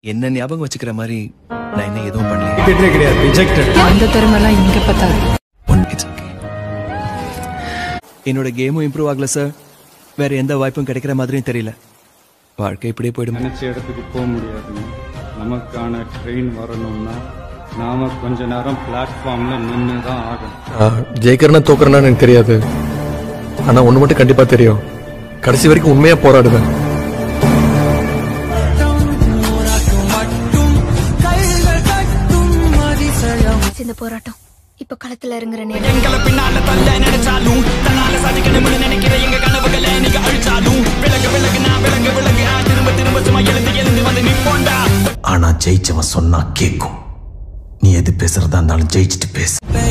என்ன ஞாபகம் வச்சுக்கிற மாதிரி நான் என்ன எதுவும் பண்ணல டிக்கெட்டே கிடையாது ரிஜெக்டட் அந்த திறமெல்லாம் இங்க பத்தாது இட்ஸ் ஓகே என்னோட கேமும் இம்ப்ரூவ் ஆகல சார் வேற எந்த வாய்ப்பும் கிடைக்கிற மாதிரியும் தெரியல வாழ்க்கை இப்படியே போயிடும் நினைச்ச இடத்துக்கு போக முடியாதுங்க நமக்கான ட்ரெயின் வரணும்னா நாம கொஞ்ச நேரம் பிளாட்ஃபார்ம்ல நின்று தான் ஆகணும் ஜெயிக்கிறனா தோக்குறனா எனக்கு தெரியாது ஆனா ஒண்ணு மட்டும் கண்டிப்பா தெரியும் கடைசி வரைக்கும் உண்மையா போராடுவேன் இந்த போராட்டம் இப்ப களத்துல இறங்குற நேரம் ஆனா ஜெயிச்சவன் சொன்னா கேக்கும் நீ எது பேசுறதா இருந்தாலும் ஜெயிச்சுட்டு பேசு